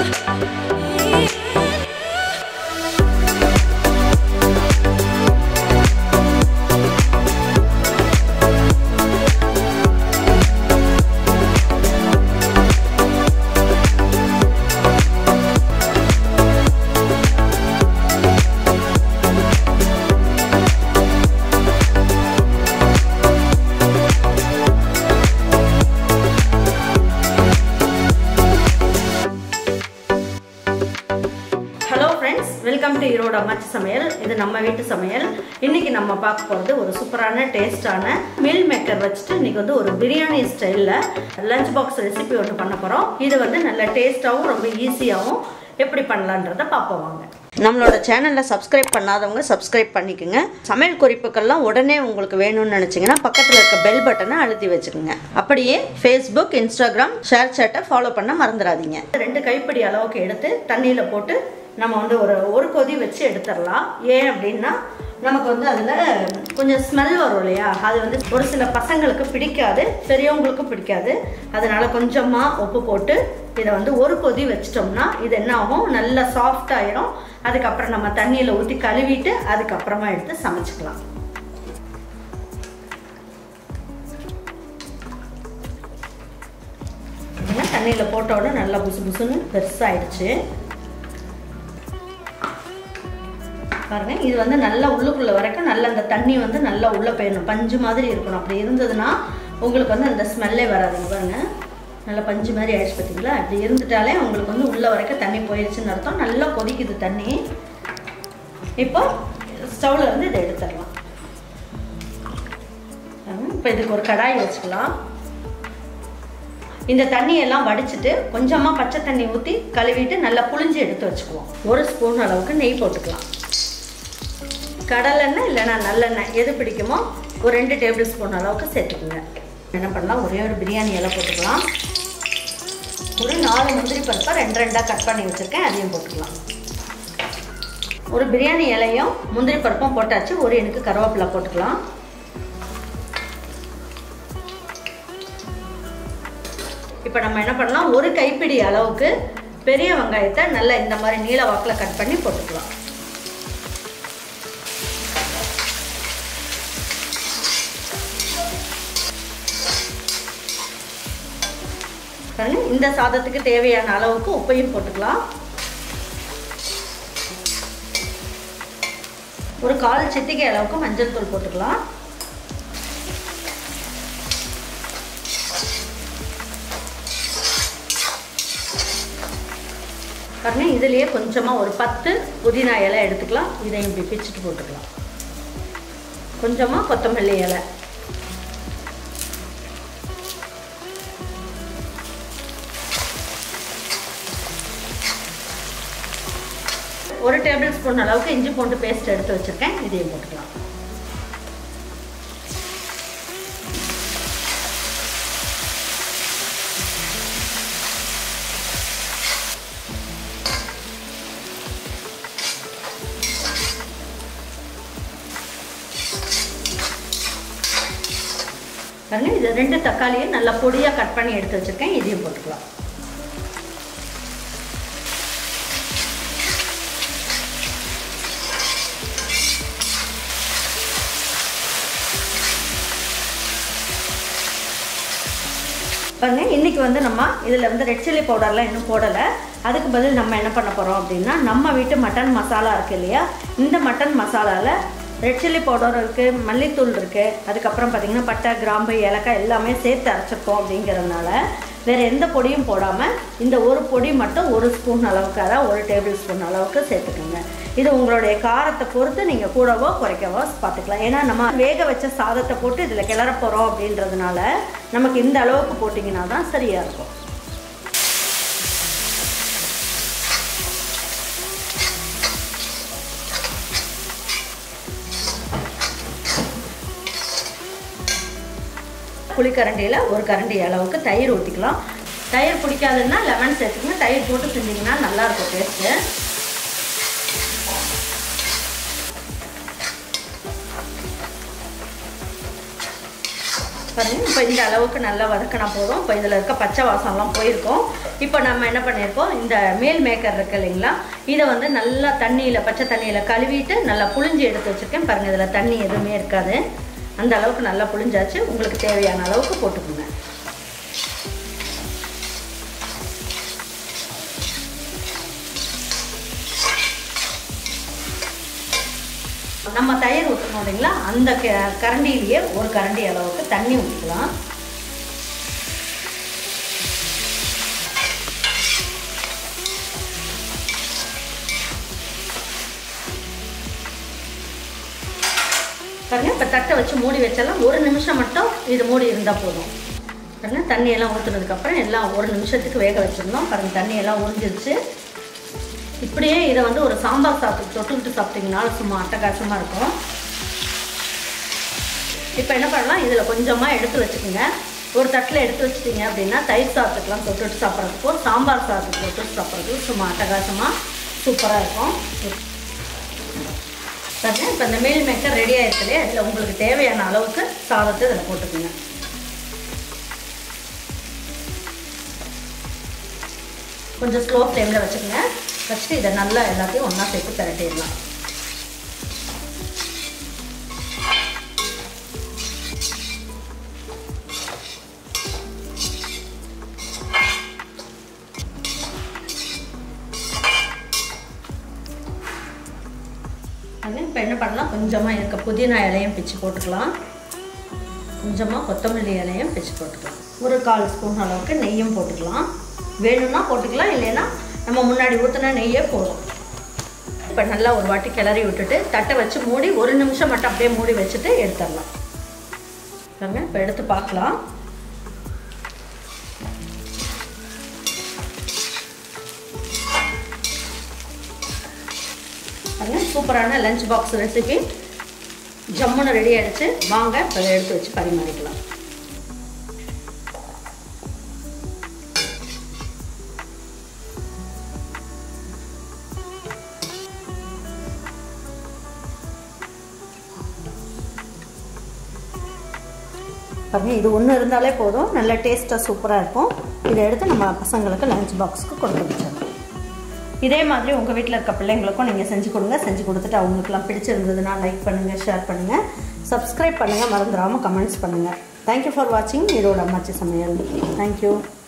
hello friends welcome to Erode அம்மாச்சி சமையல் இது நம்ம வீட்டு சமையல் இன்னைக்கு நம்ம பார்க்க போகிறது ஒரு சூப்பரான டேஸ்டான மீல் மேக்கர் வச்சுட்டு இன்னைக்கு வந்து ஒரு பிரியாணி ஸ்டைலில் லஞ்ச் பாக்ஸ் ரெசிபி ஒன்று பண்ண போகிறோம் இது வந்து நல்ல டேஸ்ட்டாகவும் ரொம்ப ஈஸியாகவும் எப்படி பண்ணலான்றதை பார்ப்போம் வாங்க நம்மளோட சேனலில் சப்ஸ்கிரைப் பண்ணாதவங்க சப்ஸ்கிரைப் பண்ணிக்கோங்க சமையல் குறிப்புகள்லாம் உடனே உங்களுக்கு வேணும்னு நினச்சிங்கன்னா பக்கத்தில் இருக்க பெல் பட்டனை அழுத்தி வச்சுக்கோங்க அப்படியே ஃபேஸ்புக் இன்ஸ்டாகிராம் ஷேர் சேட்டை ஃபாலோ பண்ண மறந்துடாதீங்க ரெண்டு கைப்பிடி அளவுக்கு எடுத்து தண்ணியில் போட்டு நம்ம வந்து ஒரு ஒரு கொதி வச்சு எடுத்துடலாம் ஏன் அப்படின்னா நமக்கு வந்து அதில் கொஞ்சம் ஸ்மெல் வரும் இல்லையா அது வந்து ஒரு சில பசங்களுக்கு பிடிக்காது பெரியவங்களுக்கும் பிடிக்காது அதனால கொஞ்சமாக உப்பு போட்டு இதை வந்து ஒரு கொதி வச்சிட்டோம்னா இது என்ன ஆகும் நல்லா சாஃப்ட் ஆயிரும் அதுக்கப்புறம் நம்ம தண்ணியில் ஊற்றி கழுவிட்டு அதுக்கப்புறமா எடுத்து சமைச்சிக்கலாம் தண்ணியில் போட்ட உடனே நல்லா புசு புசுன்னு பெருசாகிடுச்சு பாருங்க இது வந்து நல்லா உள்ளுக்குள்ள வரைக்கும் நல்ல அந்த தண்ணி வந்து நல்லா உள்ளே போயிடணும் பஞ்சு மாதிரி இருக்கணும் அப்படி இருந்ததுன்னா உங்களுக்கு வந்து அந்த ஸ்மெல்லே வராதுங்க பாருங்க நல்லா பஞ்சு மாதிரி ஆயிடுச்சு பார்த்தீங்களா அப்படி இருந்துட்டாலே உங்களுக்கு வந்து உள்ள வரைக்கும் தண்ணி போயிடுச்சுன்னு அர்த்தம் நல்லா கொதிக்குது தண்ணி இப்போ ஸ்டவ்ல இருந்து இதை எடுத்துடலாம் இப்போ இதுக்கு ஒரு கடாய் வச்சுக்கலாம் இந்த தண்ணியெல்லாம் வடிச்சிட்டு கொஞ்சமாக பச்சை தண்ணி ஊற்றி கழுவிட்டு நல்லா புளிஞ்சு எடுத்து வச்சுக்குவோம் ஒரு ஸ்பூன் அளவுக்கு நெய் போட்டுக்கலாம் கடலெண்ணெய் இல்லைன்னா நல்லெண்ணெய் எது பிடிக்குமோ ஒரு ரெண்டு டேபிள் ஸ்பூன் அளவுக்கு சேர்த்துக்குங்க என்ன பண்ணலாம் ஒரே ஒரு பிரியாணி இலை போட்டுக்கலாம் ஒரு நாலு முந்திரி பருப்பை ரெண்டு ரெண்டாக கட் பண்ணி வச்சுருக்கேன் அதையும் போட்டுக்கலாம் ஒரு பிரியாணி இலையும் முந்திரி பருப்பும் போட்டாச்சு ஒரு எனக்கு கருவேப்பிலை போட்டுக்கலாம் இப்போ நம்ம என்ன பண்ணலாம் ஒரு கைப்பிடி அளவுக்கு பெரிய வெங்காயத்தை நல்லா இந்த மாதிரி நீல வாக்கில் கட் பண்ணி போட்டுக்கலாம் பாருங்க இந்த சாதத்துக்கு தேவையான அளவுக்கு உப்பையும் போட்டுக்கலாம் ஒரு கால் சித்திகை அளவுக்கு மஞ்சள் தூள் போட்டுக்கலாம் பாருங்க இதுலேயே கொஞ்சமாக ஒரு பத்து புதினா இலை எடுத்துக்கலாம் இதையும் இப்படி பிச்சுட்டு போட்டுக்கலாம் கொஞ்சமாக கொத்தமல்லி இலை ஒரு டேபிள் ஸ்பூன் அளவுக்கு இஞ்சி பூண்டு பேஸ்ட் எடுத்து வச்சுருக்கேன் இதையும் போட்டுக்கலாம் பாருங்க இது ரெண்டு தக்காளியும் நல்லா பொடியாக கட் பண்ணி எடுத்து வச்சுருக்கேன் இதையும் போட்டுக்கலாம் பாருங்க இன்னைக்கு வந்து நம்ம இதில் வந்து ரெட் சில்லி பவுடர்லாம் இன்னும் போடலை அதுக்கு பதில் நம்ம என்ன பண்ண போகிறோம் அப்படின்னா நம்ம வீட்டு மட்டன் மசாலா இருக்குது இல்லையா இந்த மட்டன் மசாலாவில் ரெட் சில்லி பவுடர் இருக்குது மல்லித்தூள் இருக்குது அதுக்கப்புறம் பார்த்திங்கன்னா பட்டை கிராம்பு ஏலக்காய் எல்லாமே சேர்த்து அரைச்சிருக்கோம் அப்படிங்கிறதுனால வேறு எந்த பொடியும் போடாமல் இந்த ஒரு பொடி மட்டும் ஒரு ஸ்பூன் அளவுக்கு அதாவது ஒரு டேபிள் ஸ்பூன் அளவுக்கு சேர்த்துக்கோங்க இது உங்களுடைய காரத்தை பொறுத்து நீங்கள் கூடவோ குறைக்கவோ பார்த்துக்கலாம் ஏன்னா நம்ம வேக வச்ச சாதத்தை போட்டு இதில் கிளற போகிறோம் அப்படின்றதுனால நமக்கு இந்த அளவுக்கு போட்டிங்கன்னா தான் சரியாக இருக்கும் புளிக்கரண்டியில் ஒரு கரண்டி அளவுக்கு தயிர் ஊற்றிக்கலாம் தயிர் பிடிக்காதுன்னா லெமன் சேர்த்துக்கங்க தயிர் போட்டு செஞ்சிங்கன்னா நல்லாயிருக்கும் டேஸ்ட்டு பாருங்க இப்போ இந்த அளவுக்கு நல்லா வதக்கினா போதும் இப்போ இதில் இருக்க பச்சை வாசம்லாம் போயிருக்கும் இப்போ நம்ம என்ன பண்ணியிருக்கோம் இந்த மேல் மேக்கர் இருக்கு இல்லைங்களா இதை வந்து நல்லா தண்ணியில் பச்சை தண்ணியில் கழுவிட்டு நல்லா புளிஞ்சு எடுத்து வச்சுருக்கேன் பாருங்கள் இதில் தண்ணி எதுவுமே இருக்காது அந்த அளவுக்கு நல்லா புளிஞ்சாச்சு உங்களுக்கு தேவையான அளவுக்கு போட்டுக்கோங்க நம்ம தயிர் ஊற்றணும் இல்லைங்களா அந்த க- கரண்டியிலேயே ஒரு கரண்டி அளவுக்கு தண்ணி ஊற்றிக்கலாம் பாருங்க இப்போ தட்டை வச்சு மூடி வச்சாலும் ஒரு நிமிஷம் மட்டும் இது மூடி இருந்தால் போதும் பாருங்க தண்ணியெல்லாம் ஊற்றுனதுக்கப்புறம் எல்லாம் ஒரு நிமிஷத்துக்கு வேக வச்சிருந்தோம் பாருங்க தண்ணியெல்லாம் உறிஞ்சிருச்சு இப்படியே இதை வந்து ஒரு சாம்பார் சாப்பிட்டு தொட்டுக்கிட்டு சாப்பிட்டீங்கனால சும்மா அட்டகாசமாக இருக்கும் இப்போ என்ன பண்ணலாம் இதில் கொஞ்சமாக எடுத்து வச்சுக்கோங்க ஒரு தட்டில் எடுத்து வச்சிட்டிங்க அப்படின்னா தயிர் சாதத்துக்கெலாம் தொட்டுட்டு சாப்பிட்றதுக்கும் சாம்பார் சாதத்துக்கு தொட்டுட்டு சாப்பிட்றதுக்கும் சும்மா அட்டகாசமாக சூப்பராக இருக்கும் பாருங்க இப்போ இந்த மீல் மேக்கர் ரெடி ஆயிருக்குது அதில் உங்களுக்கு தேவையான அளவுக்கு சாதத்தை இதில் போட்டுக்கோங்க கொஞ்சம் ஸ்லோ ஃப்ளேமில் வச்சுக்கோங்க வச்சுட்டு இதை நல்லா எல்லாத்தையும் ஒன்றா சேர்த்து திரட்டிடலாம் அது இப்போ என்ன பண்ணலாம் கொஞ்சமாக இருக்க புதினா இலையும் பிச்சு போட்டுக்கலாம் கொஞ்சமாக கொத்தமல்லி இலையும் பிச்சு போட்டுக்கலாம் ஒரு கால் ஸ்பூன் அளவுக்கு நெய்யும் போட்டுக்கலாம் வேணும்னா போட்டுக்கலாம் இல்லைன்னா நம்ம முன்னாடி ஊற்றின நெய்யே போதும் இப்போ நல்லா ஒரு வாட்டி கிளறி விட்டுட்டு தட்டை வச்சு மூடி ஒரு நிமிஷம் மட்டும் அப்படியே மூடி வச்சுட்டு எடுத்துடலாம் பாருங்க இப்போ எடுத்து பார்க்கலாம் பாருங்க சூப்பரான லஞ்ச் பாக்ஸ் ரெசிபி ஜம்முன்னு ரெடி ஆயிடுச்சு வாங்க இப்போ இதை எடுத்து வச்சு பரிமாறிக்கலாம் பாருங்க இது ஒன்று இருந்தாலே போதும் நல்ல டேஸ்ட்டாக சூப்பராக இருக்கும் இதை எடுத்து நம்ம பசங்களுக்கு லஞ்ச் பாக்ஸுக்கு கொடுத்து வச்சிடலாம் இதே மாதிரி உங்கள் வீட்டில் இருக்க பிள்ளைங்களுக்கும் நீங்கள் செஞ்சு கொடுங்க செஞ்சு கொடுத்துட்டு அவங்களுக்குலாம் பிடிச்சிருந்ததுன்னா லைக் பண்ணுங்கள் ஷேர் பண்ணுங்கள் சப்ஸ்கிரைப் பண்ணுங்கள் மறந்துடாமல் கமெண்ட்ஸ் பண்ணுங்கள் தேங்க்யூ ஃபார் வாட்சிங் இதோட அம்மாச்சி சமையல் தேங்க்யூ